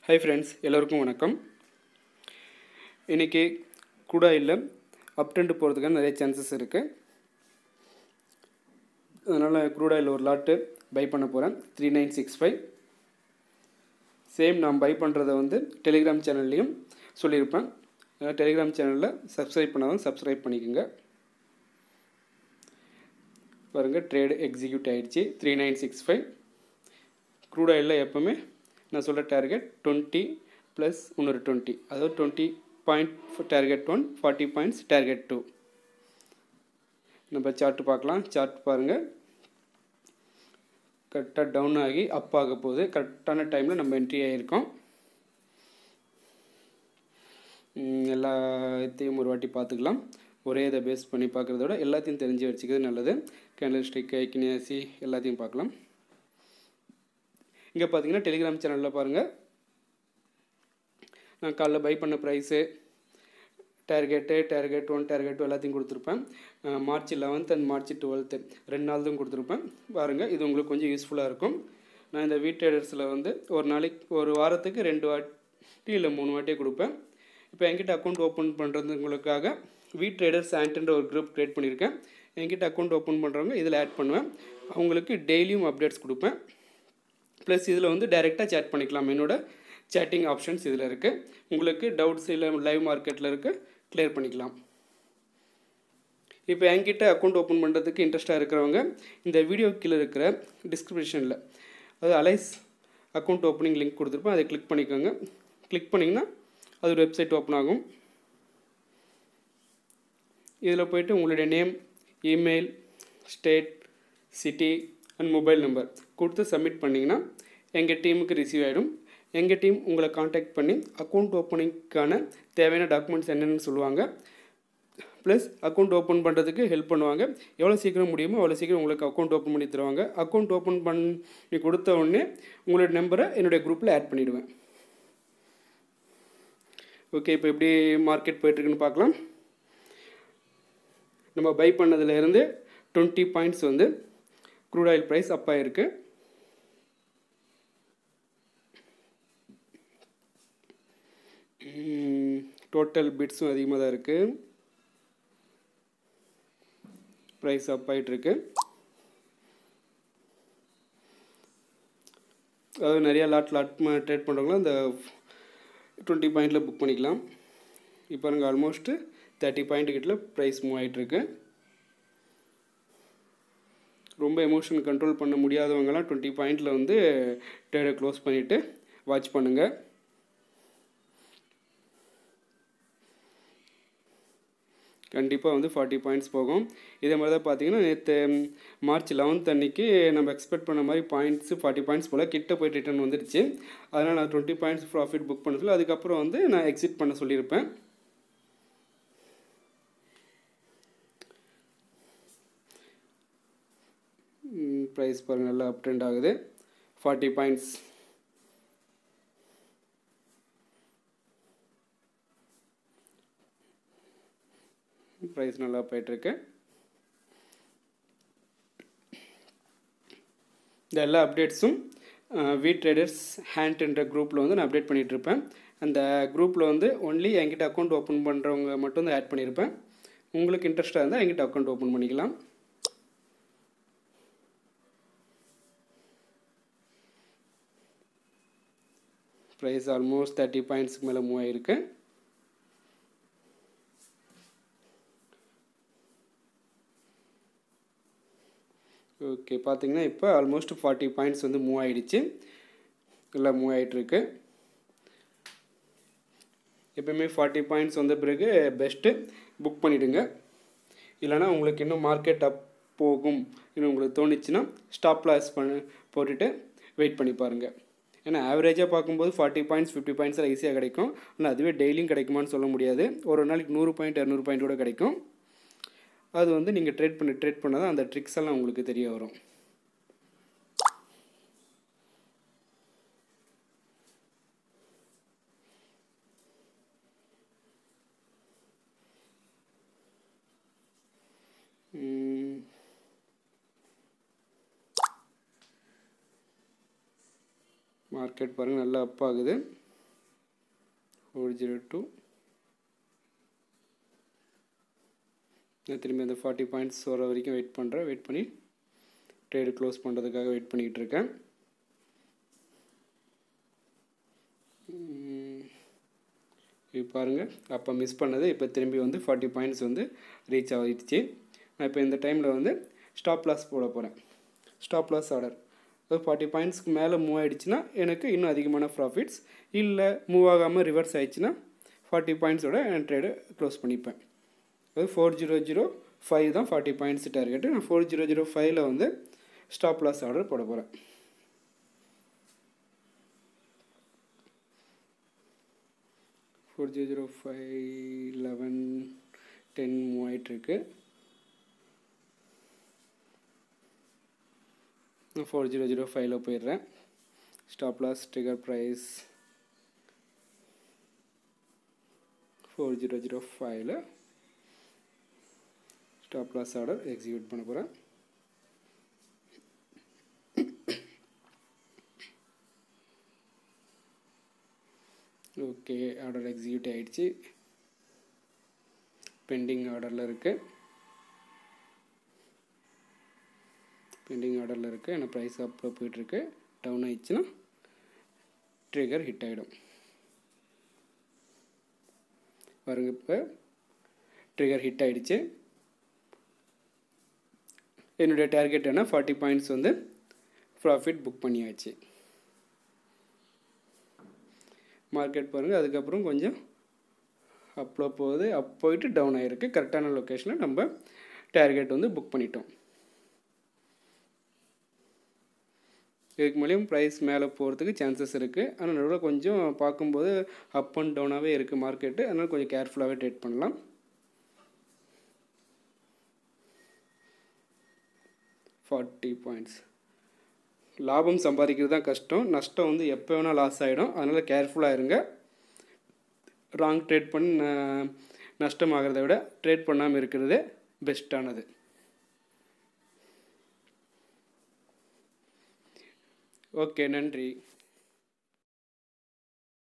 hi friends எல்லோருக்கும் வணக்கம் இன்றைக்கி குடாயில் அப் ட்ரெண்ட் போகிறதுக்கான நிறைய சான்சஸ் இருக்குது அதனால் க்ரூட் ஆயில் ஒரு லாட்டு பை பண்ண போகிறேன் three nine six five same நான் பை பண்ணுறதை வந்து டெலிகிராம் சேனல்லையும் சொல்லியிருப்பேன் அதனால் டெலிகிராம் சேனலில் சப்ஸ்கிரைப் பண்ணாலும் சப்ஸ்கிரைப் பண்ணிக்கோங்க பாருங்கள் ட்ரேடு எக்ஸிக்யூட் ஆகிடுச்சு three nine six five crude ஆயிலில் எப்போவுமே நான் சொல்கிற டார்கெட் டுவெண்ட்டி ப்ளஸ் இன்னொரு டுவெண்ட்டி அதாவது twenty point target one forty points target two நம்ம சார்ட்டு பார்க்கலாம் சார்ட் பாருங்கள் கரெக்டாக டவுன் ஆகி அப் ஆக போகுது கரெக்டான டைமில் நம்ம என்ட்ரி ஆகியிருக்கோம் எல்லாத்தையும் ஒரு வாட்டி பார்த்துக்கலாம் ஒரே இதை பேஸ் பண்ணி பார்க்குறத விட எல்லாத்தையும் தெரிஞ்சு வச்சுக்கிறது நல்லது கேண்டல் ஸ்டிக் ஐக்கினியாசி எல்லாத்தையும் பார்க்கலாம் இங்கே பார்த்தீங்கன்னா டெலிகிராம் சேனலில் பாருங்கள் நான் காலைல பை பண்ண price target target one target two எல்லாத்தையும் கொடுத்துருப்பேன் March eleventh and March twelfth ரெண்டு நாள் தான் கொடுத்துருப்பேன் பாருங்கள் இது உங்களுக்கு கொஞ்சம் யூஸ்ஃபுல்லாக இருக்கும் நான் இந்த வீட் ட்ரேடர்ஸில் வந்து ஒரு நாளைக்கு ஒரு வாரத்துக்கு ரெண்டு வாட்டி இல்லை மூணு வாட்டியே கொடுப்பேன் இப்போ என்கிட்ட அக்கௌண்ட் ஓப்பன் பண்ணுறதுங்களுக்காக வீட் ட்ரேடர்ஸ் ஆண்ட்ன்ற ஒரு குரூப் க்ரியேட் பண்ணியிருக்கேன் என்கிட்ட அக்கௌண்ட் ஓப்பன் பண்ணுறவங்க இதில் ஆட் பண்ணுவேன் அவங்களுக்கு டெய்லியும் அப்டேட்ஸ் கொடுப்பேன் ப்ளஸ் இதில் வந்து டைரெக்டாக சேட் பண்ணிக்கலாம் என்னோட சேட்டிங் ஆப்ஷன்ஸ் இதில் இருக்குது உங்களுக்கு டவுட்ஸ் இல்லை லைவ் மார்க்கெட்டில் இருக்குது கிளியர் பண்ணிக்கலாம் இப்போ என்கிட்ட அக்கௌண்ட் ஓப்பன் பண்ணுறதுக்கு இன்ட்ரெஸ்ட்டாக இருக்கிறவங்க இந்த வீடியோ கீழே இருக்கிற டிஸ்கிரிப்ஷனில் அதாவது அலைஸ் அக்கௌண்ட் ஓப்பனிங் லிங்க் கொடுத்துருப்பேன் அதை கிளிக் பண்ணிக்கோங்க கிளிக் பண்ணிங்கன்னா அது ஒரு வெப்சைட் ஓப்பன் ஆகும் இதில் போய்ட்டு உங்களுடைய name email state city and mobile number கொடுத்து சப்மிட் பண்ணிங்கன்னா எங்கள் டீமுக்கு ரிசீவ் ஆகிடும் எங்கள் டீம் உங்களை காண்டாக்ட் பண்ணி அக்கௌண்ட் ஓப்பனிங்க்கான தேவையான டாக்குமெண்ட்ஸ் என்னென்னு சொல்லுவாங்க ப்ளஸ் அக்கௌண்ட் ஓப்பன் பண்ணுறதுக்கு ஹெல்ப் பண்ணுவாங்க எவ்வளோ சீக்கிரம் முடியுமோ அவ்வளோ சீக்கிரம் உங்களுக்கு அக்கௌண்ட் ஓப்பன் பண்ணி தருவாங்க அக்கௌண்ட் ஓப்பன் பண்ணி கொடுத்த உடனே உங்களோட நம்பரை என்னுடைய குரூப்பில் ஆட் பண்ணிவிடுவேன் ஓகே இப்போ எப்படி மார்க்கெட் போயிட்டுருக்குன்னு பார்க்கலாம் நம்ம பை பண்ணதுலேருந்து டுவெண்ட்டி பாயிண்ட்ஸ் வந்து க்ரூட் ஆயில் ப்ரைஸ் அப் ஆகிருக்கு டோட்டல் பிட்ஸும் அதிகமாக தான் இருக்குது ப்ரைஸ் அப் ஆகிட்டுருக்கு அதாவது நிறையா லாட் லாட் ட்ரேட் பண்ணுறவங்களும் அந்த டுவெண்ட்டி பாயிண்டில் புக் பண்ணிக்கலாம் இப்போ நாங்கள் ஆல்மோஸ்ட்டு தேர்ட்டி பாயிண்ட் கிட்ட ப்ரைஸ் மூவ் ஆகிட்டுருக்கு ரொம்ப எமோஷன் கண்ட்ரோல் பண்ண முடியாதவங்கலாம் டுவெண்ட்டி பாயிண்டில் வந்து ட்ரேடை க்ளோஸ் பண்ணிவிட்டு வாட்ச் பண்ணுங்கள் கண்டிப்பாக வந்து ஃபார்ட்டி பாயிண்ட்ஸ் போகும் இதே மாதிரி தான் பார்த்தீங்கன்னா நேற்று மார்ச் லெவன்த் அன்னைக்கு நம்ம எக்ஸ்பெக்ட் பண்ண மாதிரி பாயிண்ட்ஸு ஃபார்ட்டி பாயிண்ட்ஸ் போல் கிட்ட போய் ரிட்டர்ன் வந்துடுச்சு அதனால் நான் டுவெண்ட்டி பாயிண்ட்ஸ் ப்ராஃபிட் புக் பண்ண சொல்லி அதுக்கப்புறம் வந்து நான் எக்ஸிட் பண்ண சொல்லியிருப்பேன் ப்ரைஸ் பாருங்கள் நல்லா அப் ட்ரெண்ட் ஆகுது ஃபார்ட்டி பாயிண்ட்ஸ் ப்ரைஸ் நல்லா போயிட்டுருக்கு இந்த எல்லா அப்டேட்ஸும் வீட் ட்ரேடர்ஸ் ஹேண்ட் என்ற குரூப்பில் வந்து நான் அப்டேட் பண்ணிகிட்ருப்பேன் அந்த குரூப்பில் வந்து ஒன்லி என்கிட்ட அக்கௌண்ட் ஓப்பன் பண்ணுறவங்க மட்டும் தான் ஆட் பண்ணியிருப்பேன் உங்களுக்கு இன்ட்ரெஸ்ட்டாக இருந்தால் என்கிட்ட அக்கௌண்ட் ஓப்பன் பண்ணிக்கலாம் ப்ரைஸ் ஆல்மோஸ்ட் தேர்ட்டி பாயிண்ட்ஸ்க்கு மேலே மூவ் ஆகிருக்கு ஓகே பார்த்தீங்கன்னா இப்போ ஆல்மோஸ்ட் ஃபார்ட்டி பாயிண்ட்ஸ் வந்து மூவ் ஆகிடுச்சு எல்லாம் மூவ் ஆகிட்டுருக்கு எப்போயுமே ஃபார்ட்டி பாயிண்ட்ஸ் வந்த பிறகு பெஸ்ட்டு புக் பண்ணிவிடுங்க இல்லைனா உங்களுக்கு இன்னும் மார்க்கெட் அப் போகும் இன்னும் உங்களுக்கு தோணுச்சுன்னா ஸ்டாப் லாஸ் பண்ண போட்டுட்டு வெயிட் பண்ணி பாருங்கள் ஏன்னா ஆவரேஜாக பார்க்கும்போது ஃபார்ட்டி பாயிண்ட்ஸ் ஃபிஃப்டி பாயிண்ட்ஸில் ஈஸியாக கிடைக்கும் ஆனால் அதுவே டெய்லியும் கிடைக்குமான்னு சொல்ல முடியாது ஒரு நாளைக்கு நூறு பாயிண்ட் இரநூறு பாயிண்ட் கூட கிடைக்கும் அது வந்து நீங்கள் ட்ரேட் பண்ணி ட்ரேட் பண்ணால் தான் அந்த ட்ரிக்ஸ் எல்லாம் உங்களுக்கு தெரிய வரும் மார்க்கெட் பாருங்கள் நல்லா அப் ஆகுது ஃபோர் ஜீரோ டூ நான் திரும்பி அந்த ஃபார்ட்டி பாயிண்ட்ஸ் வர வரைக்கும் வெயிட் பண்ணுறேன் வெயிட் பண்ணி ட்ரேடு க்ளோஸ் பண்ணுறதுக்காக வெயிட் பண்ணிக்கிட்டு இருக்கேன் இப்போ பாருங்கள் அப்போ மிஸ் பண்ணது இப்போ திரும்பி வந்து ஃபார்ட்டி பாயிண்ட்ஸ் வந்து ரீச் ஆகிடுச்சு நான் இப்போ இந்த டைமில் வந்து ஸ்டாப் லாஸ் போட போகிறேன் ஸ்டாப் லாஸ் ஆர்டர் அது ஃபார்ட்டி பாயிண்ட்ஸ்க்கு மேலே மூவ் ஆகிடுச்சுன்னா எனக்கு இன்னும் அதிகமான ப்ராஃபிட்ஸ் இல்லை மூவ் ஆகாமல் ரிவர்ஸ் ஆயிடுச்சுன்னா ஃபார்ட்டி பாயிண்ட்ஸோட நான் ட்ரேடு க்ளோஸ் பண்ணிப்பேன் அது ஃபோர் ஜீரோ ஜீரோ ஃபைவ் தான் ஃபார்ட்டி பாயிண்ட்ஸ் டார்கெட்டு நான் ஃபோர் ஜீரோ ஜீரோ ஃபைவ்ல வந்து ஸ்டாப் லாஸ் ஆர்டர் போட போகிறேன் four zero zero five eleven ten move ஆகிட்டுருக்கு நான் ஃபோர் ஜீரோ ஜீரோ ஃபைவ்ல போயிடுறேன் stop loss trigger price four zero zero ஃபைவ்ல ஸ்டாப் லாஸ் ஆர்டர் எக்ஸிக்யூட் பண்ண போகிறேன் ஓகே ஆர்டர் எக்ஸிக்யூட் ஆகிடுச்சு பெண்டிங் ஆர்டரில் இருக்குது பெண்டிங் ஆர்டரில் இருக்குது எனக்கு ப்ரைஸ் அப்பில் போயிட்டுருக்கு டவுன் ஆயிடுச்சுன்னா ட்ரிகர் ஹிட் ஆகிடும் பாருங்க இப்போ ட்ரிகர் ஹிட் ஆகிடுச்சு என்னுடைய டார்கெட் என்ன ஃபார்ட்டி பாயிண்ட்ஸ் வந்து ப்ராஃபிட் புக் பண்ணியாச்சு மார்க்கெட் பாருங்கள் அதுக்கப்புறம் கொஞ்சம் அப்பில் போகுது அப் போயிட்டு டவுன் ஆகிருக்கு கரெக்டான லொக்கேஷனில் நம்ம டார்கெட் வந்து புக் பண்ணிட்டோம் இதுக்கு மேலேயும் ப்ரைஸ் மேலே போகிறதுக்கு சான்சஸ் இருக்குது ஆனால் நடுவில் கொஞ்சம் பார்க்கும்போது அப் அண்ட் டவுனாகவே இருக்குது மார்க்கெட்டு அதனால் கொஞ்சம் கேர்ஃபுல்லாகவே ட்ரேட் பண்ணலாம் ஃபார்ட்டி பாயிண்ட்ஸ் லாபம் சம்பாதிக்கிறது தான் கஷ்டம் நஷ்டம் வந்து எப்போ வேணால் லாஸ் ஆகிடும் அதனால் கேர்ஃபுல்லாக இருங்க ராங் ட்ரேட் பண்ணி நஷ்டமாகிறத விட ட்ரேட் பண்ணாமல் இருக்கிறது பெஸ்ட்டானது ஓகே நன்றி